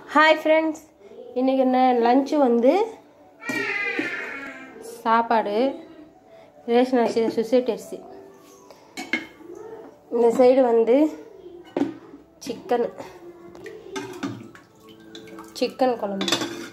hi friends இன்றைக்கி என்ன lunch வந்து சாப்பாடு ரேஷன் அரிசி சொசைட்டி அரிசி இந்த சைடு வந்து சிக்கன் சிக்கன் குழம்பு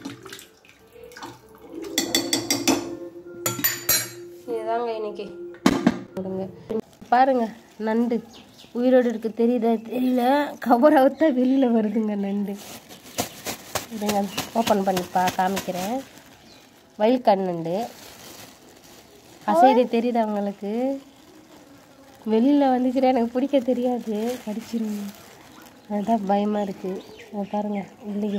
இதுதாங்க இன்னைக்கு கொடுங்க பாருங்க நண்டு உயிரோடு இருக்கு தெரியுதா தெரியல கவர் அவுத்தா வெளியில் வருதுங்க நண்டு இதுங்க ஓப்பன் பண்ணி பா காமிக்கிறேன் வயல் நண்டு அசைது தெரியுதா உங்களுக்கு வெளியில் வந்துச்சுன்னா எனக்கு பிடிக்க தெரியாது கடிச்சிருங்க அதுதான் பயமாக இருக்குது அதை பாருங்க இல்லையே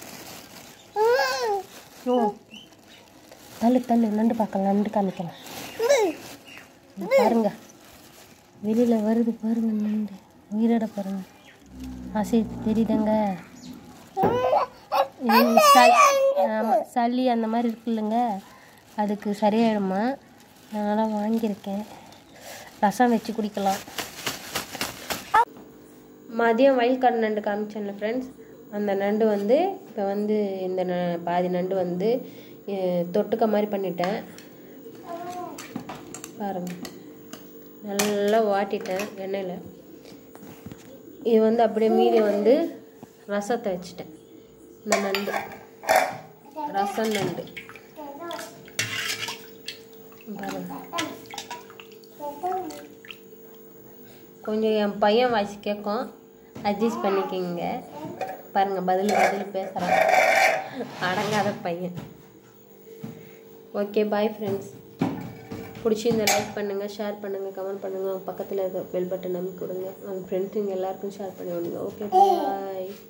ஓ தள்ளு தள்ளு நண்டு பார்க்கலாம் நண்டு காமிக்கலாம் இது பாருங்க வெளியில் வருது பாருங்க நண்டு உயிரோட பாருங்க அசை தெரியுதுங்க இது சளி ஆமாம் சளி அந்த மாதிரி இருக்குல்லங்க அதுக்கு சரியாயிடுமா அதனால் வாங்கியிருக்கேன் ரசம் வச்சு குடிக்கலாம் மதியம் வயல்காடு நண்டு காமிச்சேன்ல ஃப்ரெண்ட்ஸ் அந்த நண்டு வந்து இப்போ வந்து இந்த ந பாதி நண்டு வந்து அஹ், தொட்டுக்க மாதிரி பண்ணிட்டேன் பாருங்க நல்லா வாட்டிட்டேன் எண்ணெயில் இது வந்து அப்படியே மீதி வந்து ரசத்தை வச்சுட்டேன் இந்த நண்டு ரசம் நண்டு பாருங்க கொஞ்சம் என் பையன் வாய்ஸ் கேட்கும் அட்ஜஸ்ட் பண்ணிக்கோங்க பாருங்கள் பதில் பதில் பேசுகிறான் அடங்காத பையன் ஓகே பாய் ஃப்ரெண்ட்ஸ் பிடிச்சிருந்த லைக் பண்ணுங்கள் ஷேர் பண்ணுங்கள் கமெண்ட் பண்ணுங்கள் பக்கத்தில் இருக்க பெல் பட்டன் நம்பி கொடுங்க உங்கள் ஃப்ரெண்ட்ஸுங்க எல்லாருக்கும் ஷேர் பண்ணி விடுங்க ஓகே பாய்